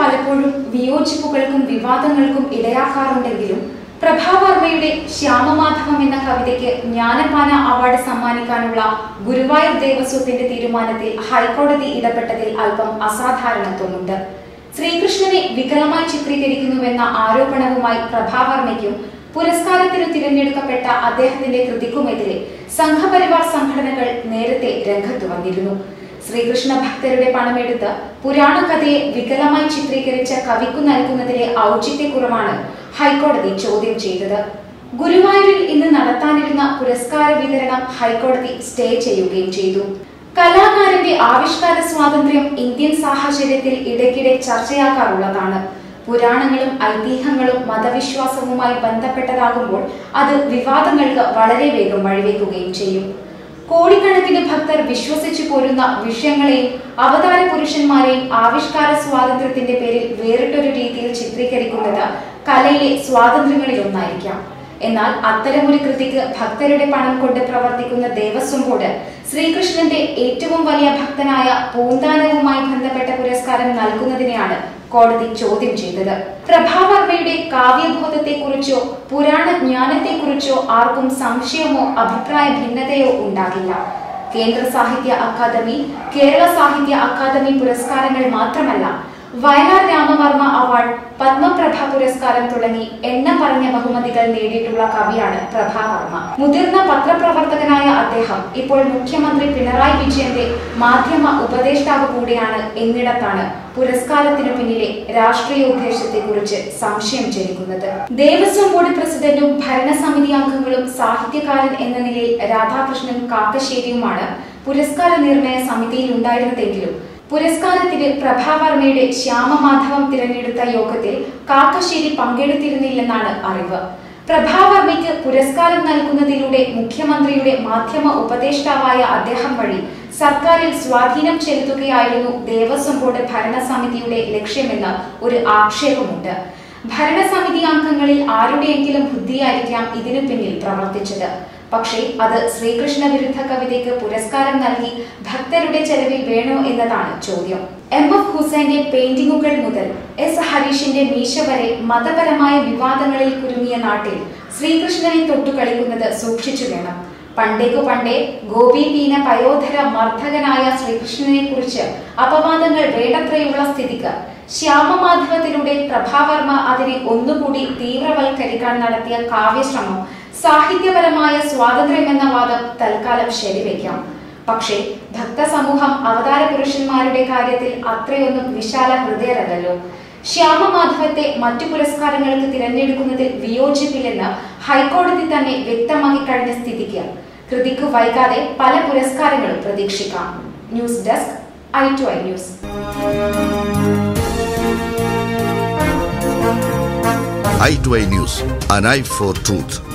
പലപ്പോഴും വിയോജിപ്പുകൾക്കും വിവാദങ്ങൾക്കും ഇടയാക്കാറുണ്ടെങ്കിലും പ്രഭാവർമ്മയുടെ ശ്യാമമാധവം എന്ന കവിതയ്ക്ക് ജ്ഞാനപാന അവാർഡ് സമ്മാനിക്കാനുള്ള ഗുരുവായൂർ ദേവസ്വത്തിന്റെ തീരുമാനത്തിൽ ഹൈക്കോടതി ഇടപെട്ടതിൽ അല്പം അസാധാരണത്വമുണ്ട് ശ്രീകൃഷ്ണനെ വികലമായി ചിത്രീകരിക്കുന്നുവെന്ന ആരോപണവുമായി പ്രഭാവർമ്മയ്ക്കും പുരസ്കാരത്തിന് തിരഞ്ഞെടുക്കപ്പെട്ട അദ്ദേഹത്തിന്റെ കൃതിക്കുമെതിരെ സംഘപരിവാർ സംഘടനകൾ നേരത്തെ രംഗത്തു വന്നിരുന്നു ശ്രീകൃഷ്ണ ഭക്തരുടെ പണമെടുത്ത് പുരാണ കഥയെ വികലമായി ചിത്രീകരിച്ച കവിക്കു നൽകുന്നതിലെ ഔചിത്യക്കുറവാണ് ഹൈക്കോടതി ചോദ്യം ചെയ്തത് ഗുരുവായൂരിൽ ഇന്ന് നടത്താനിരുന്ന പുരസ്കാര വിതരണം ഹൈക്കോടതി സ്റ്റേ ചെയ്യുകയും ചെയ്തു കലാകാരന്റെ ആവിഷ്കാര സ്വാതന്ത്ര്യം ഇന്ത്യൻ സാഹചര്യത്തിൽ ഇടയ്ക്കിടെ ചർച്ചയാക്കാറുള്ളതാണ് പുരാണങ്ങളും ഐതിഹ്യങ്ങളും മതവിശ്വാസവുമായി ബന്ധപ്പെട്ടതാകുമ്പോൾ അത് വിവാദങ്ങൾക്ക് വളരെ വേഗം വഴിവെക്കുകയും ചെയ്യും കോടിക്കണക്കിന് ഭക്തർ വിശ്വസിച്ചു പോരുന്ന വിഷയങ്ങളെയും അവതാര പുരുഷന്മാരെയും ആവിഷ്കാര സ്വാതന്ത്ര്യത്തിന്റെ പേരിൽ വേറിട്ടൊരു രീതിയിൽ ചിത്രീകരിക്കുന്നത് കലയിലെ സ്വാതന്ത്ര്യങ്ങളിലൊന്നായിരിക്കാം എന്നാൽ അത്തരമൊരു കൃതിക്ക് ഭക്തരുടെ പണം കൊണ്ട് പ്രവർത്തിക്കുന്ന ദേവസ്വം ബോർഡ് ശ്രീകൃഷ്ണന്റെ ഏറ്റവും വലിയ ഭക്തനായ പൂന്താനവുമായി ബന്ധപ്പെട്ട പുരസ്കാരം നൽകുന്നതിനെയാണ് കോടതി ചോദ്യം ചെയ്തത് പ്രഭാവർമ്മയുടെ കാവ്യബോധത്തെക്കുറിച്ചോ പുരാണ ജ്ഞാനത്തെക്കുറിച്ചോ ആർക്കും സംശയമോ അഭിപ്രായ ഭിന്നതയോ ഉണ്ടാകില്ല കേന്ദ്ര സാഹിത്യ അക്കാദമി കേരള സാഹിത്യ അക്കാദമി പുരസ്കാരങ്ങൾ മാത്രമല്ല വയലാർ രാമവർമ്മ അവാർഡ് പത്മപ്രഭ പുരസ്കാരം തുടങ്ങി എണ്ണം പറഞ്ഞ ബഹുമതികൾ നേടിയിട്ടുള്ള കവിയാണ് പ്രഭാവർമ്മ മുതിർന്ന പത്രപ്രവർത്തകനായ അദ്ദേഹം ഇപ്പോൾ മുഖ്യമന്ത്രി പിണറായി വിജയന്റെ മാധ്യമ ഉപദേഷ്ടാവ് കൂടിയാണ് എന്നിടത്താണ് പുരസ്കാരത്തിനു പിന്നിലെ രാഷ്ട്രീയ ഉദ്ദേശത്തെക്കുറിച്ച് സംശയം ജനിക്കുന്നത് ദേവസ്വം ബോർഡ് പ്രസിഡന്റും ഭരണസമിതി അംഗങ്ങളും സാഹിത്യകാരൻ എന്ന നിലയിൽ രാധാകൃഷ്ണൻ കാക്കശ്ശേരിയുമാണ് പുരസ്കാര നിർണയ സമിതിയിൽ ഉണ്ടായിരുന്നതെങ്കിലും പുരസ്കാരത്തിന് പ്രഭാവർമ്മയുടെ ശ്യാമമാധവം തിരഞ്ഞെടുത്ത യോഗത്തിൽ കാക്കശ്ശേരി പങ്കെടുത്തിരുന്നില്ലെന്നാണ് അറിവ് പ്രഭാവർമ്മയ്ക്ക് പുരസ്കാരം നൽകുന്നതിലൂടെ മുഖ്യമന്ത്രിയുടെ മാധ്യമ ഉപദേഷ്ടാവായ അദ്ദേഹം വഴി സർക്കാരിൽ സ്വാധീനം ചെലുത്തുകയായിരുന്നു ദേവസ്വം ബോർഡ് ഭരണസമിതിയുടെ ലക്ഷ്യമെന്ന് ഒരു ആക്ഷേപമുണ്ട് ഭരണസമിതി അംഗങ്ങളിൽ ആരുടെയെങ്കിലും ബുദ്ധിയായിരിക്കാം ഇതിനു പിന്നിൽ പ്രവർത്തിച്ചത് പക്ഷേ അത് ശ്രീകൃഷ്ണ വിരുദ്ധ കവിതയ്ക്ക് പുരസ്കാരം നൽകി ഭക്തരുടെ ചെലവിൽ വേണോ എന്നതാണ് ചോദ്യം എം എഫ് ഹുസൈന്റെ പെയിന്റിങ്ങുകൾ മുതൽ എസ് ഹരീഷിന്റെ മീശ വരെ മതപരമായ വിവാദങ്ങളിൽ കുരുങ്ങിയ നാട്ടിൽ ശ്രീകൃഷ്ണനെ തൊട്ടുകളിക്കുന്നത് സൂക്ഷിച്ചു വേണം പണ്ടേക്കു പണ്ടേ ഗോപി പീന പയോധര മർദ്ദകനായ ശ്രീകൃഷ്ണനെ കുറിച്ച് അപവാദങ്ങൾ വേണ്ടത്രയുള്ള സ്ഥിതിക്ക് ശ്യാമമാധവത്തിലൂടെ പ്രഭാവർമ്മ അതിനെ ഒന്നുകൂടി തീവ്രവൽക്കരിക്കാൻ നടത്തിയ കാവ്യശ്രമം സാഹിത്യപരമായ സ്വാതന്ത്ര്യമെന്ന വാദം തൽക്കാലം ശരിവെക്കാം പക്ഷേ ഭക്തസമൂഹം അവതാര പുരുഷന്മാരുടെ കാര്യത്തിൽ അത്രയൊന്നും വിശാല ഹൃദയരല്ലോ ശ്യാമമാധവത്തെ മറ്റു പുരസ്കാരങ്ങൾക്ക് തിരഞ്ഞെടുക്കുന്നതിൽ വിയോജിപ്പില്ലെന്ന് ഹൈക്കോടതി തന്നെ വ്യക്തമാക്കി കഴിഞ്ഞ സ്ഥിതിക്ക് കൃതിക്ക് വൈകാതെ പല പുരസ്കാരങ്ങളും പ്രതീക്ഷിക്കാം news desk I two I news i2i News, an eye for truth.